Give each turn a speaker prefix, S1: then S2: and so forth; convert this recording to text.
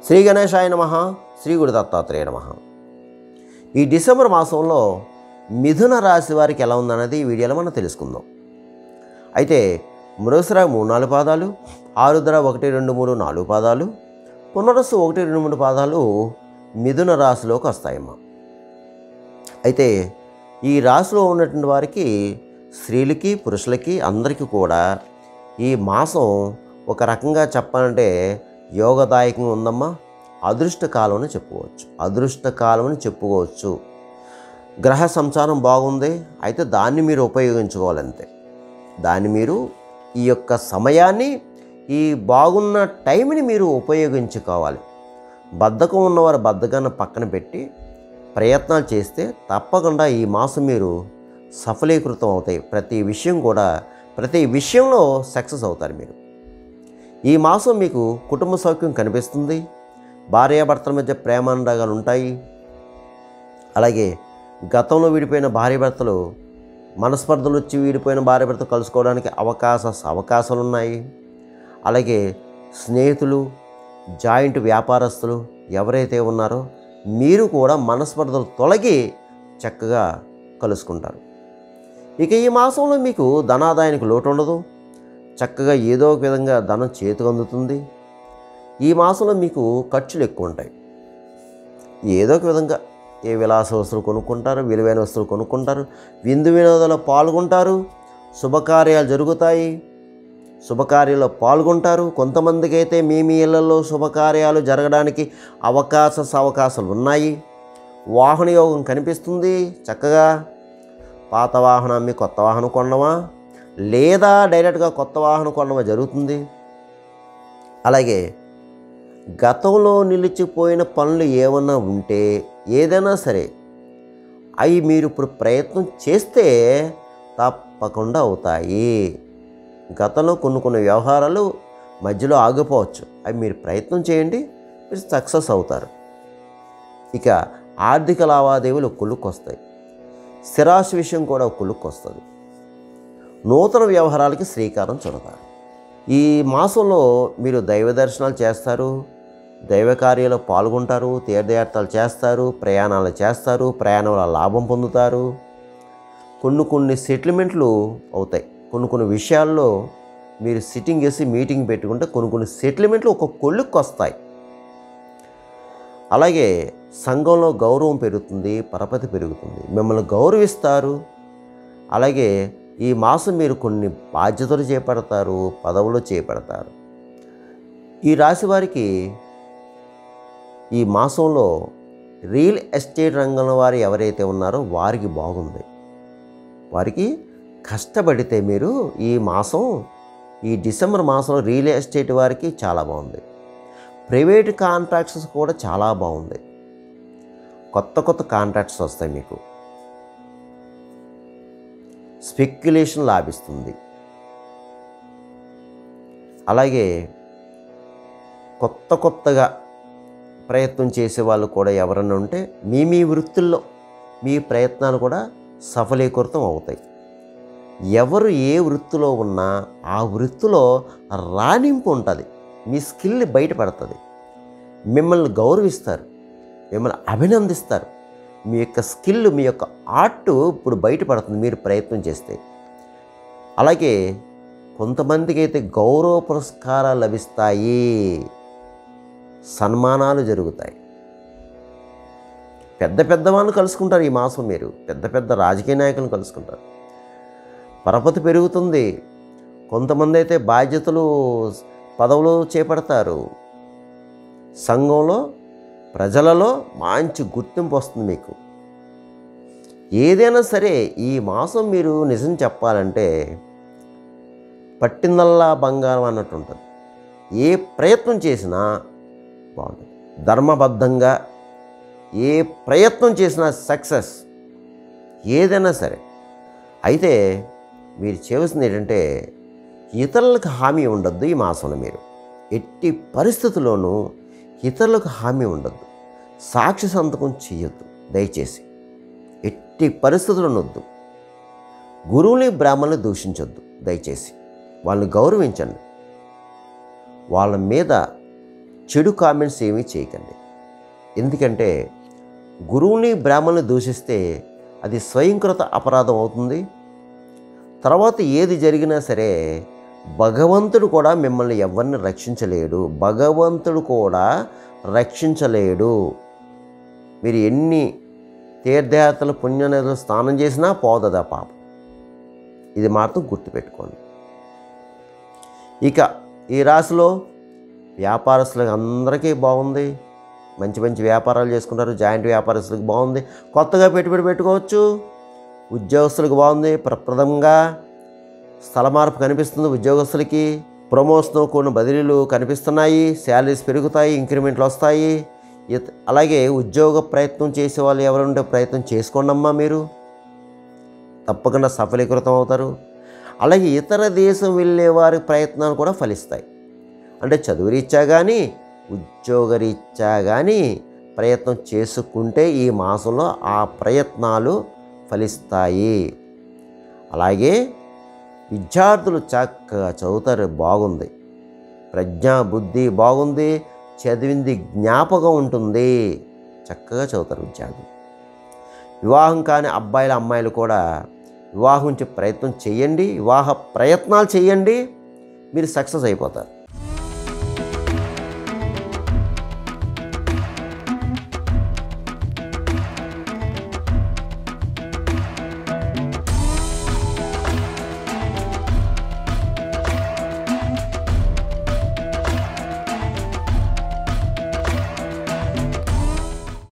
S1: శ్రీ గణేశాయ నమ శ్రీ గురు దత్తాత్రేయ నమ ఈ డిసెంబర్ మాసంలో మిథున రాశి వారికి ఎలా ఉందన్నది ఈ వీడియోలో మనం తెలుసుకుందాం అయితే మృగశిర మూడు నాలుగు పాదాలు ఆరుద్ర ఒకటి రెండు మూడు నాలుగు పాదాలు పునరస్సు ఒకటి రెండు మూడు పాదాలు మిథున రాశిలోకి వస్తాయమ్మా అయితే ఈ రాశిలో ఉన్నటువంటి వారికి స్త్రీలకి పురుషులకి అందరికీ కూడా ఈ మాసం ఒక రకంగా చెప్పాలంటే యోగదాయకంగా ఉందమ్మా అదృష్ట కాలం అని చెప్పుకోవచ్చు అదృష్ట కాలం అని చెప్పుకోవచ్చు గ్రహ సంచారం బాగుంది అయితే దాన్ని మీరు ఉపయోగించుకోవాలంతే దాన్ని మీరు ఈ యొక్క సమయాన్ని ఈ బాగున్న టైంని మీరు ఉపయోగించుకోవాలి బద్ధకం ఉన్నవారు బద్ధకాన్ని పక్కన పెట్టి ప్రయత్నాలు చేస్తే తప్పకుండా ఈ మాసం మీరు సఫలీకృతం అవుతాయి ప్రతి విషయం కూడా ప్రతి విషయంలో సక్సెస్ అవుతారు మీరు ఈ మాసం మీకు కుటుంబ సౌఖ్యం కనిపిస్తుంది భార్యాభర్తల మధ్య ప్రేమానురాగాలు ఉంటాయి అలాగే గతంలో విడిపోయిన భార్యాభర్తలు మనస్పర్ధలు వచ్చి విడిపోయిన భార్యాభర్తలు కలుసుకోవడానికి అవకాశ అవకాశాలు ఉన్నాయి అలాగే స్నేహితులు జాయింట్ వ్యాపారస్తులు ఎవరైతే ఉన్నారో మీరు కూడా మనస్పర్ధలు తొలగి చక్కగా కలుసుకుంటారు ఇక ఈ మాసంలో మీకు ధనాదాయానికి లోటు ఉండదు చక్కగా ఏదో ఒక విధంగా ధనం చేతికి అందుతుంది ఈ మాసంలో మీకు ఖర్చులు ఎక్కువ ఉంటాయి ఏదో ఒక విధంగా ఏ విలాస వస్తువులు కొనుక్కుంటారు విలువైన వస్తువులు కొనుక్కుంటారు విందు వినోదాల్లో పాల్గొంటారు శుభకార్యాలు జరుగుతాయి శుభకార్యాల్లో పాల్గొంటారు కొంతమందికి అయితే మీ మీ ఇళ్లలో శుభకార్యాలు జరగడానికి అవకాశ అవకాశాలు ఉన్నాయి వాహన యోగం కనిపిస్తుంది చక్కగా పాత వాహనం అమ్మి కొత్త వాహనం కొనడమా లేదా డైరెక్ట్గా కొత్త వాహనం కొనడమా జరుగుతుంది అలాగే గతంలో నిలిచిపోయిన పనులు ఏమన్నా ఉంటే ఏదైనా సరే అవి మీరు ఇప్పుడు ప్రయత్నం చేస్తే తప్పకుండా అవుతాయి గతంలో కొన్ని కొన్ని వ్యవహారాలు మధ్యలో ఆగిపోవచ్చు అవి మీరు ప్రయత్నం చేయండి మీరు సక్సెస్ అవుతారు ఇక ఆర్థిక లావాదేవీలు కొలుక్కొస్తాయి స్థిరాశి విషయం కూడా కొలుక్కొస్తుంది నూతన వ్యవహారాలకి శ్రీకారం చుడతారు ఈ మాసంలో మీరు దైవ దర్శనాలు చేస్తారు దైవ కార్యాలు పాల్గొంటారు తీర్థయాత్రలు చేస్తారు ప్రయాణాలు చేస్తారు ప్రయాణం వల్ల లాభం పొందుతారు కొన్ని కొన్ని సెటిల్మెంట్లు అవుతాయి కొన్ని కొన్ని విషయాల్లో మీరు సిట్టింగ్ చేసి మీటింగ్ పెట్టుకుంటే కొన్ని కొన్ని సెటిల్మెంట్లు ఒక కొళ్ళుకి వస్తాయి అలాగే సంఘంలో గౌరవం పెరుగుతుంది పరపతి పెరుగుతుంది మిమ్మల్ని గౌరవిస్తారు అలాగే ఈ మాసం మీరు కొన్ని బాధ్యతలు చేపడతారు పదవులు చేపడతారు ఈ రాశి వారికి ఈ మాసంలో రియల్ ఎస్టేట్ రంగంలో వారు ఎవరైతే ఉన్నారో వారికి బాగుంది వారికి కష్టపడితే మీరు ఈ మాసం ఈ డిసెంబర్ మాసంలో రియల్ ఎస్టేట్ వారికి చాలా బాగుంది ప్రైవేట్ కాంట్రాక్ట్స్ కూడా చాలా బాగుంది కొత్త కొత్త కాంట్రాక్ట్స్ వస్తాయి మీకు స్పెక్యులేషన్ లాభిస్తుంది అలాగే కొత్త కొత్తగా ప్రయత్నం చేసే వాళ్ళు కూడా ఎవరన్నా ఉంటే మీ మీ వృత్తుల్లో మీ ప్రయత్నాలు కూడా సఫలీకృతం అవుతాయి ఎవరు ఏ వృత్తిలో ఉన్నా ఆ వృత్తిలో రాణింపు ఉంటుంది మీ స్కిల్ బయటపడుతుంది మిమ్మల్ని గౌరవిస్తారు మిమ్మల్ని అభినందిస్తారు మీ యొక్క స్కిల్ మీ యొక్క ఆర్ట్ ఇప్పుడు బయటపడుతుంది మీరు ప్రయత్నం చేస్తే అలాగే కొంతమందికి అయితే గౌరవ పురస్కారాలు లభిస్తాయి సన్మానాలు జరుగుతాయి పెద్ద పెద్ద వాళ్ళని కలుసుకుంటారు ఈ మాసం మీరు పెద్ద పెద్ద రాజకీయ నాయకులను కలుసుకుంటారు పరపతి పెరుగుతుంది కొంతమంది అయితే బాధ్యతలు పదవులు చేపడతారు సంఘంలో ప్రజలలో మంచి గుర్తింపు వస్తుంది మీకు ఏదైనా సరే ఈ మాసం మీరు నిజం చెప్పాలంటే పట్టిందల్లా బంగారం అన్నట్టు ఉంటుంది ఏ ప్రయత్నం చేసినా బాగుంటుంది ధర్మబద్ధంగా ఏ ప్రయత్నం చేసినా సక్సెస్ ఏదైనా సరే అయితే మీరు చేయవలసింది ఏంటంటే ఇతరులకు హామీ ఉండొద్దు ఈ మాసంలో మీరు ఎట్టి పరిస్థితుల్లోనూ ఇతరులకు హామీ ఉండొద్దు సాక్షి సంతకం చేయొద్దు దయచేసి ఎట్టి పరిస్థితులను వద్దు గురువుని బ్రాహ్మణుని దూషించొద్దు దయచేసి వాళ్ళని గౌరవించండి వాళ్ళ మీద చెడు కామెంట్స్ ఏమీ చేయకండి ఎందుకంటే గురువుని బ్రాహ్మణుని దూషిస్తే అది స్వయంకృత అపరాధం అవుతుంది తర్వాత ఏది జరిగినా సరే భగవంతుడు కూడా మిమ్మల్ని ఎవరిని రక్షించలేడు భగవంతుడు కూడా రక్షించలేడు మీరు ఎన్ని తీర్థయాత్రలు పుణ్యనదులు స్నానం చేసినా పోదదా పాపం ఇది మాత్రం గుర్తుపెట్టుకోండి ఇక ఈ రాశిలో వ్యాపారస్తులకు అందరికీ బాగుంది మంచి మంచి వ్యాపారాలు చేసుకుంటారు జాయింట్ వ్యాపారస్తులకు బాగుంది కొత్తగా పెట్టుబడి పెట్టుకోవచ్చు ఉద్యోగస్తులకు బాగుంది ప్రప్రదంగా స్థల మార్పు కనిపిస్తుంది ఉద్యోగస్తులకి ప్రమోషన్ కొన్ని బదిలీలు కనిపిస్తున్నాయి శాలరీస్ పెరుగుతాయి ఇంక్రిమెంట్లు వస్తాయి ఇత- అలాగే ఉద్యోగ ప్రయత్నం చేసే వాళ్ళు ఎవరుంటే ప్రయత్నం చేసుకోండమ్మా మీరు తప్పకుండా సఫలీకృతం అవుతారు అలాగే ఇతర దేశం వెళ్ళే వారి ప్రయత్నాలు కూడా ఫలిస్తాయి అంటే చదువు రీత్యా కానీ ఉద్యోగరీత్యా కానీ ప్రయత్నం చేసుకుంటే ఈ మాసంలో ఆ ప్రయత్నాలు ఫలిస్తాయి అలాగే విద్యార్థులు చక్కగా చదువుతారు బాగుంది ప్రజ్ఞా బుద్ధి బాగుంది చదివింది జ్ఞాపకం ఉంటుంది చక్కగా చదువుతారు విద్యార్థులు వివాహం కాని అబ్బాయిల అమ్మాయిలు కూడా వివాహం ప్రయత్నం చేయండి వివాహ ప్రయత్నాలు చేయండి మీరు సక్సెస్ అయిపోతారు